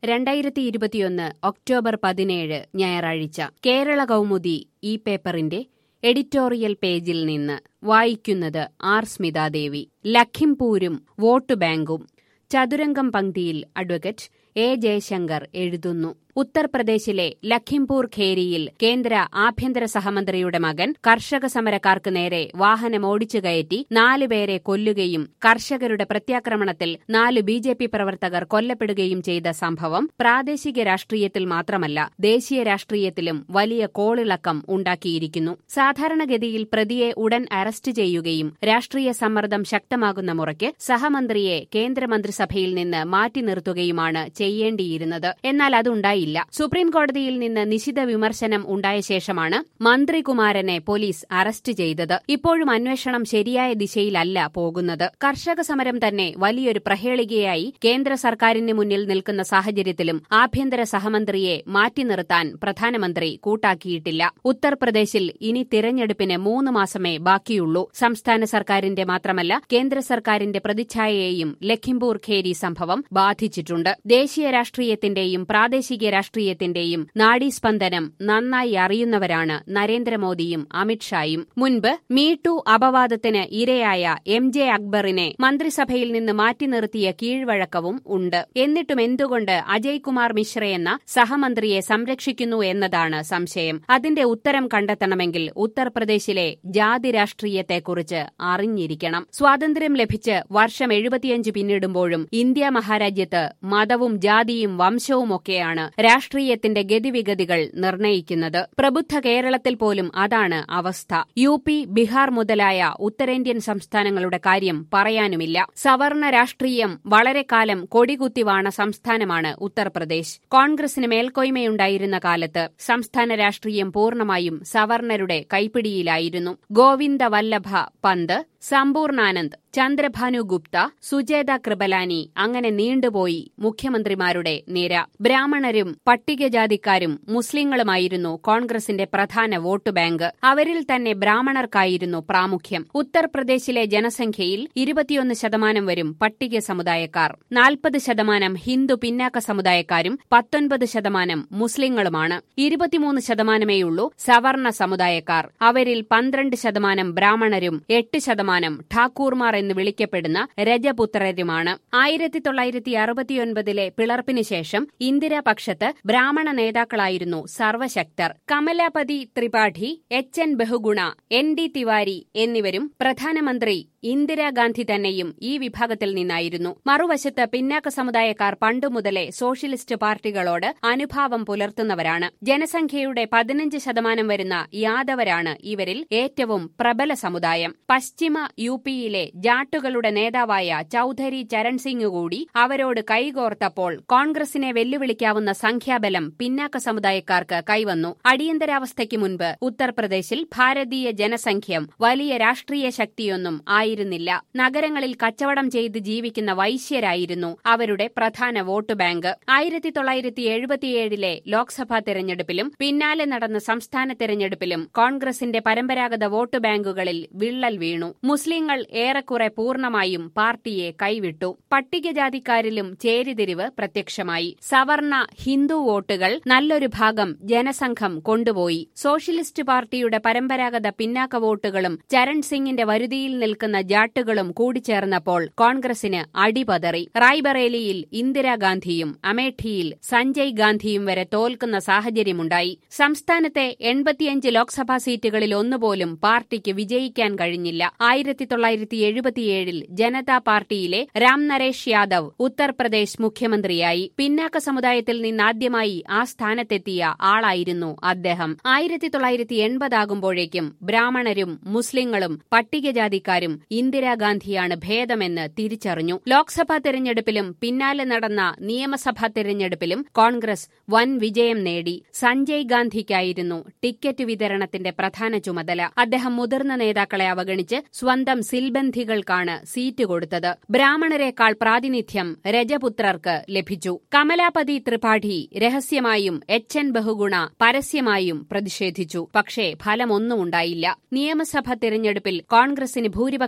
രണ്ടായിരത്തി ഇരുപത്തിയൊന്ന് ഒക്ടോബർ പതിനേഴ് ഞായറാഴ്ച കേരള കൗമുദി ഈ പേപ്പറിന്റെ എഡിറ്റോറിയൽ പേജിൽ നിന്ന് വായിക്കുന്നത് ആർ സ്മിതാദേവി ലഖിംപൂരും വോട്ട് ബാങ്കും ചതുരംഗം പങ്ക്തിയിൽ അഡ്വക്കേറ്റ് എ ജയശങ്കർ എഴുതുന്നു ഉത്തർപ്രദേശിലെ ലഖിംപൂർ ഖേരിയിൽ കേന്ദ്ര ആഭ്യന്തര സഹമന്ത്രിയുടെ മകൻ കർഷക സമരക്കാർക്ക് നേരെ വാഹനം ഓടിച്ചു കയറ്റി നാലുപേരെ കൊല്ലുകയും കർഷകരുടെ പ്രത്യാക്രമണത്തിൽ നാല് ബി ജെ പി പ്രവർത്തകർ കൊല്ലപ്പെടുകയും ചെയ്ത സംഭവം പ്രാദേശിക രാഷ്ട്രീയത്തിൽ മാത്രമല്ല ദേശീയ രാഷ്ട്രീയത്തിലും വലിയ കോളിളക്കം ഉണ്ടാക്കിയിരിക്കുന്നു സാധാരണഗതിയിൽ പ്രതിയെ ഉടൻ അറസ്റ്റ് ചെയ്യുകയും രാഷ്ട്രീയ സമ്മർദ്ദം ശക്തമാകുന്ന മുറയ്ക്ക് സഹമന്ത്രിയെ കേന്ദ്രമന്ത്രിസഭയിൽ നിന്ന് മാറ്റി നിർത്തുകയുമാണ് ചെയ്യേണ്ടിയിരുന്നത് എന്നാൽ അതുണ്ടായില്ല സുപ്രീം കോടതിയിൽ നിന്ന് നിശിത വിമർശനം ഉണ്ടായ ശേഷമാണ് മന്ത്രികുമാരനെ പോലീസ് അറസ്റ്റ് ചെയ്തത് ഇപ്പോഴും അന്വേഷണം ശരിയായ ദിശയിലല്ല പോകുന്നത് കർഷക സമരം തന്നെ വലിയൊരു പ്രഹേളികയായി കേന്ദ്ര സർക്കാരിന് മുന്നിൽ നിൽക്കുന്ന സാഹചര്യത്തിലും ആഭ്യന്തര സഹമന്ത്രിയെ മാറ്റി നിർത്താൻ പ്രധാനമന്ത്രി കൂട്ടാക്കിയിട്ടില്ല ഉത്തർപ്രദേശിൽ ഇനി തിരഞ്ഞെടുപ്പിന് മൂന്ന് മാസമേ ബാക്കിയുള്ളൂ സംസ്ഥാന സർക്കാരിന്റെ മാത്രമല്ല കേന്ദ്ര സർക്കാരിന്റെ പ്രതിച്ഛായയെയും ലഖിംപൂർ ഖേരി സംഭവം ബാധിച്ചിട്ടുണ്ട് ദേശീയ രാഷ്ട്രീയത്തിന്റെയും പ്രാദേശിക രാഷ്ട്രീയത്തിന്റെയും നാഡീസ്പന്ദനം നന്നായി അറിയുന്നവരാണ് നരേന്ദ്രമോദിയും അമിത്ഷായും മുൻപ് മീടു അപവാദത്തിന് ഇരയായ എം ജെ അക്ബറിനെ മന്ത്രിസഭയിൽ നിന്ന് മാറ്റി നിർത്തിയ കീഴ്വഴക്കവും ഉണ്ട് എന്നിട്ടും എന്തുകൊണ്ട് അജയ് കുമാർ മിശ്രയെന്ന സഹമന്ത്രിയെ സംരക്ഷിക്കുന്നു എന്നതാണ് സംശയം അതിന്റെ ഉത്തരം കണ്ടെത്തണമെങ്കിൽ ഉത്തർപ്രദേശിലെ ജാതി രാഷ്ട്രീയത്തെക്കുറിച്ച് അറിഞ്ഞിരിക്കണം സ്വാതന്ത്ര്യം ലഭിച്ച് വർഷം എഴുപത്തിയഞ്ച് പിന്നിടുമ്പോഴും ഇന്ത്യ മഹാരാജ്യത്ത് മതവും ജാതിയും വംശവുമൊക്കെയാണ് രാഷ്ട്രീയത്തിന്റെ ഗതിവിഗതികൾ നിർണയിക്കുന്നത് പ്രബുദ്ധ കേരളത്തിൽ പോലും അതാണ് അവസ്ഥ യു പി ബീഹാർ മുതലായ ഉത്തരേന്ത്യൻ സംസ്ഥാനങ്ങളുടെ കാര്യം പറയാനുമില്ല സവർണ രാഷ്ട്രീയം വളരെ കാലം കൊടികുത്തിവാണ സംസ്ഥാനമാണ് ഉത്തർപ്രദേശ് കോൺഗ്രസിന് മേൽക്കോയ്മയുണ്ടായിരുന്ന കാലത്ത് സംസ്ഥാന രാഷ്ട്രീയം പൂർണ്ണമായും സവർണരുടെ കൈപ്പിടിയിലായിരുന്നു ഗോവിന്ദ വല്ലഭ പന്ത് സമ്പൂർണാനന്ദ് ചന്ദ്രഭാനു ഗുപ്ത സുജേത കൃപലാനി അങ്ങനെ നീണ്ടുപോയി മുഖ്യമന്ത്രിമാരുടെ നിര ബ്രാഹ്മണരും പട്ടികജാതിക്കാരും മുസ്ലിങ്ങളുമായിരുന്നു കോൺഗ്രസിന്റെ പ്രധാന വോട്ട് ബാങ്ക് അവരിൽ തന്നെ ബ്രാഹ്മണർക്കായിരുന്നു പ്രാമുഖ്യം ഉത്തർപ്രദേശിലെ ജനസംഖ്യയിൽ ഇരുപത്തിയൊന്ന് ശതമാനം വരും പട്ടിക സമുദായക്കാർ നാൽപ്പത് ശതമാനം ഹിന്ദു പിന്നാക്ക സമുദായക്കാരും പത്തൊൻപത് ശതമാനം മുസ്ലിങ്ങളുമാണ് ഇരുപത്തിമൂന്ന് ശതമാനമേയുള്ളൂ സവർണ സമുദായക്കാർ അവരിൽ പന്ത്രണ്ട് ശതമാനം ബ്രാഹ്മണരും എട്ട് ശതമാനം ഠാക്കൂർമാർ എന്ന് വിളിക്കപ്പെടുന്ന രജപുത്രരുമാണ് ആയിരത്തി തൊള്ളായിരത്തി അറുപത്തിയൊൻപതിലെ പിളർപ്പിന് ശേഷം ഇന്ദിരാപക്ഷത്ത് ബ്രാഹ്മണ നേതാക്കളായിരുന്നു സർവശക്തർ Kamalapati Tripathi H N Bahuguna N D Tiwari എന്നിവരും പ്രധാനമന്ത്രി ഇന്ദിരാഗാന്ധി തന്നെയും ഈ വിഭാഗത്തിൽ നിന്നായിരുന്നു മറുവശത്ത് പിന്നാക്ക സമുദായക്കാർ പണ്ടുമുതലേ സോഷ്യലിസ്റ്റ് പാർട്ടികളോട് അനുഭാവം പുലർത്തുന്നവരാണ് ജനസംഖ്യയുടെ പതിനഞ്ച് ശതമാനം വരുന്ന യാദവരാണ് ഇവരിൽ ഏറ്റവും പ്രബല സമുദായം പശ്ചിമ യു പിയിലെ ജാട്ടുകളുടെ നേതാവായ ചൌധരി ചരൺ സിംഗ് കൂടി അവരോട് കൈകോർത്തപ്പോൾ കോൺഗ്രസിനെ വെല്ലുവിളിക്കാവുന്ന സംഖ്യാബലം പിന്നാക്ക സമുദായക്കാർക്ക് കൈവന്നു അടിയന്തരാവസ്ഥയ്ക്ക് മുൻപ് ഉത്തർപ്രദേശിൽ ഭാരതീയ ജനസംഖ്യം വലിയ രാഷ്ട്രീയ ശക്തിയൊന്നും ആയിരുന്നില്ല നഗരങ്ങളിൽ കച്ചവടം ചെയ്ത് ജീവിക്കുന്ന വൈശ്യരായിരുന്നു അവരുടെ പ്രധാന വോട്ട് ബാങ്ക് ആയിരത്തി തൊള്ളായിരത്തി എഴുപത്തിയേഴിലെ ലോക്സഭാ തെരഞ്ഞെടുപ്പിലും പിന്നാലെ നടന്ന സംസ്ഥാന തെരഞ്ഞെടുപ്പിലും കോൺഗ്രസിന്റെ പരമ്പരാഗത വോട്ട് ബാങ്കുകളിൽ വിള്ളൽ വീണു മുസ്ലിങ്ങൾ ഏറെക്കുറെ പൂർണ്ണമായും പാർട്ടിയെ കൈവിട്ടു പട്ടികജാതിക്കാരിലും ചേരിതിരിവ് പ്രത്യക്ഷമായി സവർണ ഹിന്ദു വോട്ടുകൾ നല്ലൊരു ഭാഗം ജനസംഘം കൊണ്ടുപോയി സോഷ്യലിസ്റ്റ് പാർട്ടിയുടെ പരമ്പരാഗത പിന്നാക്ക വോട്ടുകളും ചരൺ സിംഗിന്റെ വരുതിയിൽ നിൽക്കുന്ന ജാട്ടുകളും കൂടിച്ചേർന്നപ്പോൾ കോൺഗ്രസിന് അടിപതറി റായ്ബറേലിയിൽ ഇന്ദിരാഗാന്ധിയും അമേഠിയിൽ സഞ്ജയ് ഗാന്ധിയും വരെ തോൽക്കുന്ന സാഹചര്യമുണ്ടായി സംസ്ഥാനത്തെ എൺപത്തിയഞ്ച് ലോക്സഭാ സീറ്റുകളിൽ ഒന്നുപോലും പാർട്ടിക്ക് വിജയിക്കാൻ കഴിഞ്ഞില്ല ആയിരത്തി തൊള്ളായിരത്തി എഴുപത്തിയേഴിൽ ജനതാ പാർട്ടിയിലെ രാം നരേഷ് യാദവ് ഉത്തർപ്രദേശ് മുഖ്യമന്ത്രിയായി പിന്നാക്ക സമുദായത്തിൽ നിന്നാദ്യമായി ആ സ്ഥാനത്തെത്തിയ ആളായിരുന്നു അദ്ദേഹം ആയിരത്തി തൊള്ളായിരത്തി എൺപതാകുമ്പോഴേക്കും ബ്രാഹ്മണരും മുസ്ലിങ്ങളും പട്ടികജാതിക്കാരും ഇന്ദിരാഗാന്ധിയാണ് ഭേദമെന്ന് തിരിച്ചറിഞ്ഞു ലോക്സഭാ തെരഞ്ഞെടുപ്പിലും പിന്നാലെ നടന്ന നിയമസഭാ തെരഞ്ഞെടുപ്പിലും കോൺഗ്രസ് വൻ വിജയം നേടി സഞ്ജയ് ഗാന്ധിക്കായിരുന്നു ടിക്കറ്റ് വിതരണത്തിന്റെ പ്രധാന ചുമതല അദ്ദേഹം മുതിർന്ന നേതാക്കളെ അവഗണിച്ച് സ്വന്തം സിൽബന്ധികൾക്കാണ് സീറ്റ് കൊടുത്തത് ബ്രാഹ്മണരെക്കാൾ പ്രാതിനിധ്യം രജപുത്രർക്ക് ലഭിച്ചു കമലാപതി ത്രിപാഠി രഹസ്യമായും എച്ച് എൻ ബഹുഗുണ പരസ്യമായും പ്രതിഷേധിച്ചു പക്ഷേ ഫലമൊന്നും ഉണ്ടായില്ല നിയമസഭാ തിരഞ്ഞെടുപ്പിൽ കോൺഗ്രസിന് ഭൂരിപക്ഷം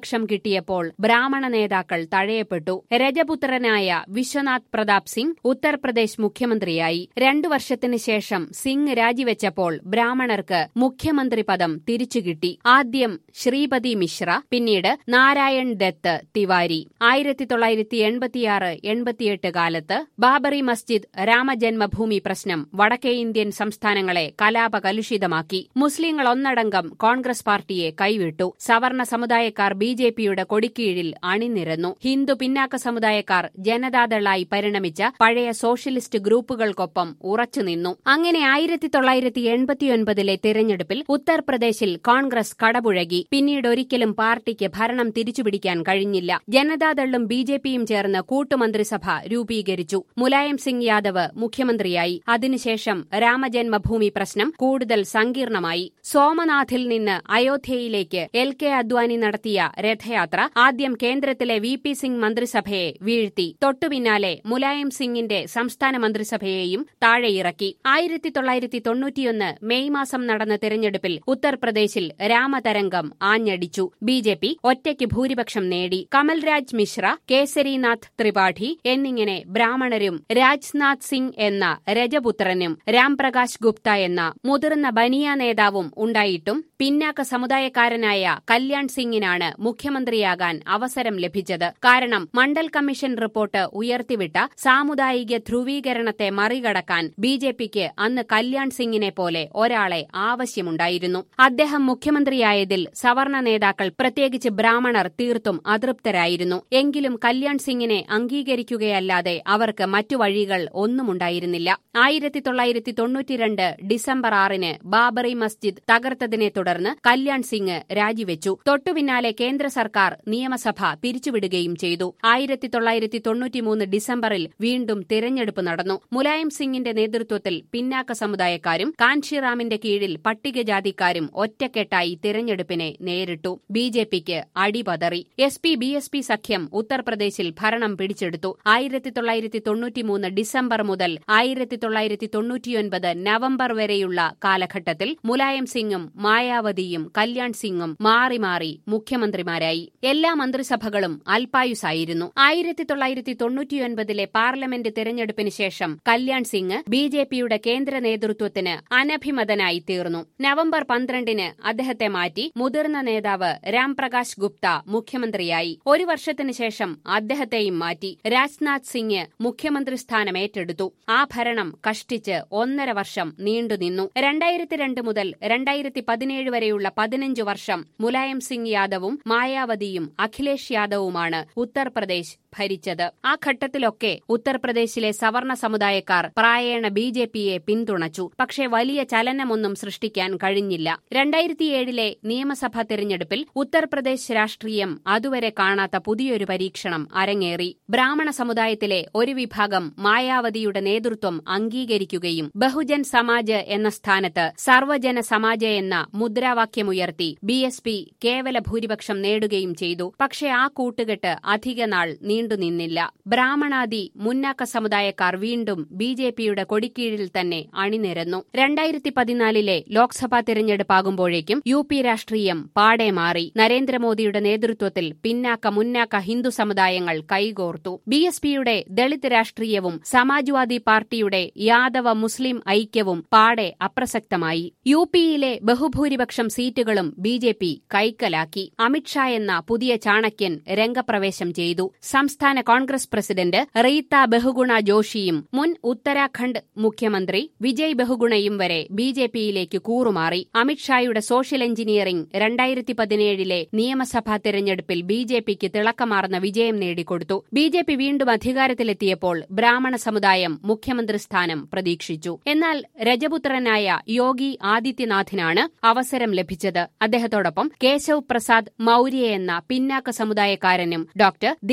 ഭൂരിപക്ഷം കിട്ടിയപ്പോൾ ബ്രാഹ്മണ നേതാക്കൾ തഴയപ്പെട്ടു രജപുത്രനായ വിശ്വനാഥ് പ്രതാപ് സിംഗ് ഉത്തർപ്രദേശ് മുഖ്യമന്ത്രിയായി രണ്ടു വർഷത്തിന് ശേഷം സിംഗ് രാജിവെച്ചപ്പോൾ ബ്രാഹ്മണർക്ക് മുഖ്യമന്ത്രി പദം തിരിച്ചുകിട്ടി ആദ്യം ശ്രീപതി മിശ്ര പിന്നീട് നാരായൺ ദത്ത് തിവാരി ആയിരത്തി തൊള്ളായിരത്തി എൺപത്തിയാറ് എൺപത്തിയെട്ട് കാലത്ത് ബാബറി മസ്ജിദ് രാമജന്മഭൂമി പ്രശ്നം വടക്കേ ഇന്ത്യൻ സംസ്ഥാനങ്ങളെ കലാപകലുഷിതമാക്കി മുസ്ലിങ്ങൾ ഒന്നടങ്കം കോൺഗ്രസ് പാർട്ടിയെ കൈവിട്ടു സവർണ സമുദായക്കാർ ബി ജെ പിയുടെ കൊടിക്കീഴിൽ അണിനിരന്നു ഹിന്ദു പിന്നാക്ക സമുദായക്കാർ ജനതാദളായി പരിണമിച്ച പഴയ സോഷ്യലിസ്റ്റ് ഗ്രൂപ്പുകൾക്കൊപ്പം ഉറച്ചുനിന്നു അങ്ങനെ ആയിരത്തി തൊള്ളായിരത്തി എൺപത്തിയൊൻപതിലെ തിരഞ്ഞെടുപ്പിൽ ഉത്തർപ്രദേശിൽ കോൺഗ്രസ് കടപുഴകി പിന്നീട് ഒരിക്കലും പാർട്ടിക്ക് ഭരണം തിരിച്ചുപിടിക്കാൻ കഴിഞ്ഞില്ല ജനതാദളും ബി ജെ പിയും ചേർന്ന് കൂട്ടുമന്ത്രിസഭ രൂപീകരിച്ചു മുലായം സിംഗ് യാദവ് മുഖ്യമന്ത്രിയായി അതിനുശേഷം രാമജന്മഭൂമി പ്രശ്നം കൂടുതൽ സങ്കീർണമായി സോമനാഥിൽ നിന്ന് അയോധ്യയിലേക്ക് എൽ കെ അദ്വാനി നടത്തിയ രഥയാത്ര ആദ്യം കേന്ദ്രത്തിലെ വി പി സിംഗ് മന്ത്രിസഭയെ വീഴ്ത്തി തൊട്ടുപിന്നാലെ മുലായം സിംഗിന്റെ സംസ്ഥാന മന്ത്രിസഭയെയും താഴെയിറക്കി ആയിരത്തി തൊള്ളായിരത്തി തൊണ്ണൂറ്റിയൊന്ന് മെയ് മാസം നടന്ന തെരഞ്ഞെടുപ്പിൽ ഉത്തർപ്രദേശിൽ രാമതരംഗം ആഞ്ഞടിച്ചു ബി ജെ പി ഒറ്റയ്ക്ക് ഭൂരിപക്ഷം നേടി കമൽരാജ് മിശ്ര കേസരിനാഥ് ത്രിപാഠി എന്നിങ്ങനെ ബ്രാഹ്മണരും രാജ്നാഥ് സിംഗ് എന്ന രജപുത്രനും രാംപ്രകാശ് ഗുപ്ത എന്ന മുതിർന്ന ബനിയ നേതാവും ഉണ്ടായിട്ടും പിന്നാക്ക സമുദായക്കാരനായ കല്യാൺ സിംഗിനാണ് മുഖ്യമന്ത്രിയാകാൻ അവസരം ലഭിച്ചത് കാരണം മണ്ഡൽ കമ്മീഷൻ റിപ്പോർട്ട് ഉയർത്തിവിട്ട സാമുദായിക ധ്രുവീകരണത്തെ മറികടക്കാൻ ബി ജെ പിക്ക് അന്ന് കല്യാൺ സിംഗിനെ പോലെ ഒരാളെ ആവശ്യമുണ്ടായിരുന്നു അദ്ദേഹം മുഖ്യമന്ത്രിയായതിൽ സവർണ നേതാക്കൾ പ്രത്യേകിച്ച് ബ്രാഹ്മണർ തീർത്തും അതൃപ്തരായിരുന്നു എങ്കിലും കല്യാൺ സിംഗിനെ അംഗീകരിക്കുകയല്ലാതെ അവർക്ക് മറ്റു വഴികൾ ഒന്നുമുണ്ടായിരുന്നില്ല ആയിരത്തി തൊള്ളായിരത്തി തൊണ്ണൂറ്റിരണ്ട് ഡിസംബർ ആറിന് ബാബറി മസ്ജിദ് തകർത്തതിനെ തുടർന്ന് കല്യാൺ സിംഗ് രാജിവെച്ചു തൊട്ടുപിന്നാലെ കേന്ദ്ര സർക്കാർ നിയമസഭ പിരിച്ചുവിടുകയും ചെയ്തു ആയിരത്തി തൊള്ളായിരത്തി തൊണ്ണൂറ്റിമൂന്ന് ഡിസംബറിൽ വീണ്ടും തിരഞ്ഞെടുപ്പ് നടന്നു മുലായം സിംഗിന്റെ നേതൃത്വത്തിൽ പിന്നാക്ക സമുദായക്കാരും കാൻഷിറാമിന്റെ കീഴിൽ പട്ടികജാതിക്കാരും ഒറ്റക്കെട്ടായി തിരഞ്ഞെടുപ്പിനെ നേരിട്ടു ബി ജെ പിക്ക് അടിപതറി S P B S P സഖ്യം ഉത്തർപ്രദേശിൽ ഭരണം പിടിച്ചെടുത്തു ആയിരത്തി തൊള്ളായിരത്തി തൊണ്ണൂറ്റിമൂന്ന് ഡിസംബർ മുതൽ ആയിരത്തി തൊള്ളായിരത്തി തൊണ്ണൂറ്റിയൊൻപത് നവംബർ വരെയുള്ള കാലഘട്ടത്തിൽ മുലായം സിംഗും മായാവതിയും കല്യാൺ സിംഗും മാറി മാറി മുഖ്യമന്ത്രിമാരായി എല്ലാ മന്ത്രിസഭകളും അൽപായുസായിരുന്നു ആയിരത്തി തൊള്ളായിരത്തി തൊണ്ണൂറ്റിയൊൻപതിലെ പാർലമെന്റ് തെരഞ്ഞെടുപ്പിന് ശേഷം കല്യാൺ സിംഗ് ബി ജെ പിയുടെ കേന്ദ്ര നേതൃത്വത്തിന് അനഭിമതനായി തീർന്നു നവംബർ പന്ത്രണ്ടിന് അദ്ദേഹത്തെ മാറ്റി മുതിർന്ന നേതാവ് രാംപ്രകാശ് ഗുപ്ത മുഖ്യമന്ത്രിയായി ഒരു വർഷത്തിനു ശേഷം അദ്ദേഹത്തെയും മാറ്റി രാജ്നാഥ് സിംഗ് മുഖ്യമന്ത്രി സ്ഥാനം ഏറ്റെടുത്തു ആ ഭരണം കഷ്ടിച്ച് ഒന്നര വർഷം നീണ്ടുനിന്നു രണ്ടായിരത്തി രണ്ട് മുതൽ രണ്ടായിരത്തി പതിനേഴ് വരെയുള്ള പതിനഞ്ച് വർഷം മുലായം സിംഗ് യാദവും മായാവതിയും അഖിലേഷ് യാദവുമാണ് ഉത്തർപ്രദേശ് ഭരിച്ചത് ആ ഘട്ടത്തിലൊക്കെ ഉത്തർപ്രദേശിലെ സവർണ സമുദായക്കാർ പ്രായേണ ബി ജെ പിയെ പിന്തുണച്ചു പക്ഷേ വലിയ ചലനമൊന്നും സൃഷ്ടിക്കാൻ കഴിഞ്ഞില്ല രണ്ടായിരത്തിയേഴിലെ നിയമസഭാ തെരഞ്ഞെടുപ്പിൽ ഉത്തർപ്രദേശ് രാഷ്ട്രീയം അതുവരെ കാണാത്ത പുതിയൊരു പരീക്ഷണം അരങ്ങേറി ബ്രാഹ്മണ സമുദായത്തിലെ ഒരു വിഭാഗം മായാവതിയുടെ നേതൃത്വം അംഗീകരിക്കുകയും ബഹുജൻ സമാജ് എന്ന സ്ഥാനത്ത് സർവജന സമാജ് എന്ന മുദ്രാവാക്യമുയർത്തി ബി എസ് പി കേവല ഭൂരിപക്ഷം നേടുകയും ചെയ്തു പക്ഷേ ആ കൂട്ടുകെട്ട് അധികനാൾ നീണ്ടുനിന്നില്ല ബ്രാഹ്മണാദി മുന്നാക്ക സമുദായക്കാർ വീണ്ടും ബി ജെ പിയുടെ കൊടിക്കീഴിൽ തന്നെ അണിനിരന്നു രണ്ടായിരത്തി പതിനാലിലെ ലോക്സഭാ തെരഞ്ഞെടുപ്പാകുമ്പോഴേക്കും യു പി രാഷ്ട്രീയം പാടെ മാറി നരേന്ദ്രമോദിയുടെ നേതൃത്വത്തിൽ പിന്നാക്ക മുന്നാക്ക ഹിന്ദു സമുദായങ്ങൾ കൈകോർത്തു ബി എസ് പിയുടെ ദളിത് രാഷ്ട്രീയവും സമാജ്വാദി പാർട്ടിയുടെ യാദവ മുസ്ലിം ഐക്യവും പാടെ അപ്രസക്തമായി യു പിയിലെ ബഹുഭൂരിപക്ഷം സീറ്റുകളും ബി ജെ പി കൈക്കലാക്കി അമിത്ഷാ എന്ന പുതിയ ചാണക്യൻ രംഗപ്രവേശം ചെയ്തു സംസ്ഥാന കോൺഗ്രസ് പ്രസിഡന്റ് റീത്ത ബഹുഗുണ ജോഷിയും മുൻ ഉത്തരാഖണ്ഡ് മുഖ്യമന്ത്രി വിജയ് ബഹുഗുണയും വരെ ബി ജെ പിയിലേക്ക് കൂറുമാറി അമിത്ഷായുടെ സോഷ്യൽ എഞ്ചിനീയറിംഗ് രണ്ടായിരത്തി പതിനേഴിലെ നിയമസഭാ തെരഞ്ഞെടുപ്പിൽ ബി ജെ പിക്ക് തിളക്കമാർന്ന വിജയം നേടിക്കൊടുത്തു ബി ജെ പി വീണ്ടും അധികാരത്തിലെത്തിയപ്പോൾ ബ്രാഹ്മണ സമുദായം മുഖ്യമന്ത്രി സ്ഥാനം പ്രതീക്ഷിച്ചു എന്നാൽ രജപുത്രനായ യോഗി ആദിത്യനാഥിനാണ് അവസരം ലഭിച്ചത് അദ്ദേഹത്തോടൊപ്പം കേശവ് പ്രസാദ് മൌര്യ എന്ന പിന്നാക്ക സമുദായക്കാരനും ഡോക്ടർ ദിനേശ്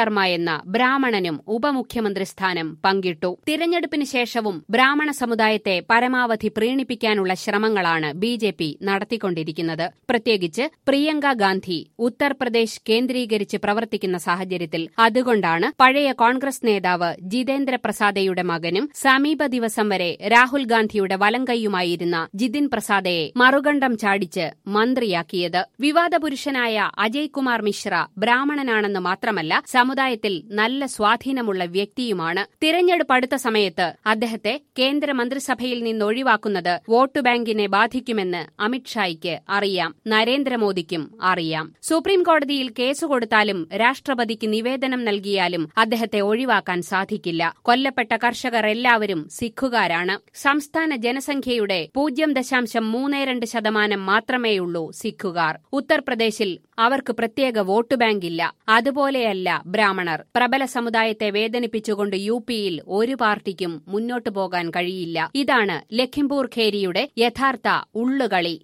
ശർമ്മ എന്ന ബ്രാഹ്മണനും ഉപമുഖ്യമന്ത്രി സ്ഥാനം പങ്കിട്ടു തിരഞ്ഞെടുപ്പിന് ശേഷവും ബ്രാഹ്മണ സമുദായത്തെ പരമാവധി പ്രീണിപ്പിക്കാനുള്ള ശ്രമങ്ങളാണ് ബി ജെ പി നടത്തിക്കൊണ്ടിരിക്കുന്നത് പ്രത്യേകിച്ച് പ്രിയങ്ക ഗാന്ധി ഉത്തർപ്രദേശ് കേന്ദ്രീകരിച്ച് പ്രവർത്തിക്കുന്ന സാഹചര്യത്തിൽ അതുകൊണ്ടാണ് പഴയ കോൺഗ്രസ് നേതാവ് ജിതേന്ദ്ര പ്രസാദയുടെ മകനും സമീപ ദിവസം വരെ രാഹുൽ ഗാന്ധിയുടെ വലങ്കൈയുമായിരുന്ന ജിതിൻ പ്രസാദയെ മറുകണ്ഠം ചാടിച്ച് മന്ത്രിയാക്കിയത് വിവാദ പുരുഷനായ അജയ് കുമാർ മിശ്ര ബ്രാഹ്മണനാണെന്ന് മാത്രമല്ല സമുദായത്തിൽ നല്ല സ്വാധീനമുള്ള വ്യക്തിയുമാണ് തിരഞ്ഞെടുപ്പ് അടുത്ത സമയത്ത് അദ്ദേഹത്തെ കേന്ദ്ര മന്ത്രിസഭയിൽ നിന്ന് ഒഴിവാക്കുന്നത് വോട്ട് ബാങ്കിനെ ബാധിക്കുമെന്ന് അമിത്ഷായ്ക്ക് അറിയാം നരേന്ദ്രമോദിക്കും അറിയാം സുപ്രീം കോടതിയിൽ കേസ് കൊടുത്താലും രാഷ്ട്രപതിക്ക് നിവേദനം നൽകിയാലും അദ്ദേഹത്തെ ഒഴിവാക്കാൻ സാധിക്കില്ല കൊല്ലപ്പെട്ട കർഷകർ എല്ലാവരും സിഖുകാരാണ് സംസ്ഥാന ജനസംഖ്യയുടെ പൂജ്യം ദശാംശം മൂന്ന് രണ്ട് ശതമാനം മാത്രമേയുള്ളൂ സിഖുകാർ ഉത്തർപ്രദേശിൽ അവർക്ക് പ്രത്യേക വോട്ട് ബാങ്കില്ല അതുപോലെയല്ല ബ്രാഹ്മണർ പ്രബല സമുദായത്തെ വേദനിപ്പിച്ചുകൊണ്ട് യു പിയിൽ ഒരു പാർട്ടിക്കും മുന്നോട്ടു പോകാൻ കഴിയില്ല ഇതാണ് ലഖിംപൂർ ഖേരിയുടെ യഥാർത്ഥ ഉള്ളുകളി